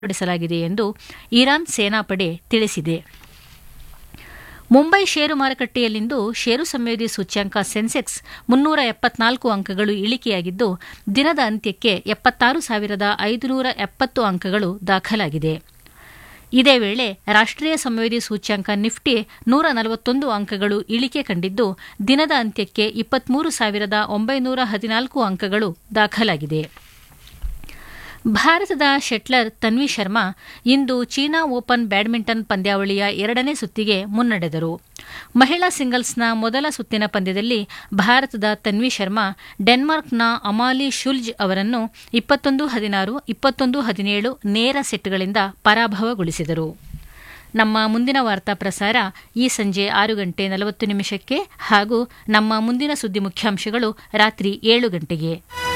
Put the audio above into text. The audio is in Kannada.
ಪಡಿಸಲಾಗಿದೆ ಎಂದು ಇರಾನ್ ಸೇನಾಪಡೆ ತಿಳಿಸಿದೆ ಮುಂಬೈ ಷೇರು ಮಾರುಕಟ್ಟೆಯಲ್ಲಿಂದು ಷೇರು ಸಂವೇದಿ ಸೂಚ್ಯಂಕ ಸೆನ್ಸೆಕ್ಸ್ ಮುನ್ನೂರ ಎಪ್ಪತ್ನಾಲ್ಕು ಅಂಕಗಳು ಇಳಿಕೆಯಾಗಿದ್ದು ದಿನದ ಅಂತ್ಯಕ್ಕೆ ಎಪ್ಪತ್ತಾರು ಸಾವಿರದ ಐದುನೂರ ಎಪ್ಪತ್ತು ಅಂಕಗಳು ದಾಖಲಾಗಿದೆ ಇದೇ ವೇಳೆ ರಾಷ್ಟ್ರೀಯ ಸಂವೇದಿ ಸೂಚ್ಯಂಕ ನಿಫ್ಟಿ ನೂರ ನಲವತ್ತೊಂದು ಅಂಕಗಳು ಇಳಿಕೆ ಕಂಡಿದ್ದು ದಿನದ ಅಂತ್ಯಕ್ಕೆ ಇಪ್ಪತ್ಮೂರು ಸಾವಿರದ ಒಂಬೈನೂರ ಹದಿನಾಲ್ಕು ಅಂಕಗಳು ದಾಖಲಾಗಿದೆ ಭಾರತದ ಶೆಟ್ಲರ್ ತನ್ವಿ ಶರ್ಮಾ ಇಂದು ಚೀನಾ ಓಪನ್ ಬ್ಯಾಡ್ಮಿಂಟನ್ ಪಂದ್ಯಾವಳಿಯ ಎರಡನೇ ಸುತ್ತಿಗೆ ಮುನ್ನಡೆದರು ಮಹಿಳಾ ಸಿಂಗಲ್ಸ್ನ ಮೊದಲ ಸುತ್ತಿನ ಪಂದ್ಯದಲ್ಲಿ ಭಾರತದ ತನ್ವಿ ಶರ್ಮಾ ಡೆನ್ಮಾರ್ಕ್ನ ಅಮಾಲಿ ಶುಲ್ಜ್ ಅವರನ್ನು ಇಪ್ಪತ್ತೊಂದು ಹದಿನಾರು ಇಪ್ಪತ್ತೊಂದು ಹದಿನೇಳು ನೇರ ಸೆಟ್ಗಳಿಂದ ಪರಾಭವಗೊಳಿಸಿದರು ನಮ್ಮ ಮುಂದಿನ ವಾರ್ತಾ ಪ್ರಸಾರ ಈ ಸಂಜೆ ಆರು ಗಂಟೆ ನಲವತ್ತು ನಿಮಿಷಕ್ಕೆ ಹಾಗೂ ನಮ್ಮ ಮುಂದಿನ ಸುದ್ದಿ ಮುಖ್ಯಾಂಶಗಳು ರಾತ್ರಿ ಏಳು ಗಂಟೆಗೆ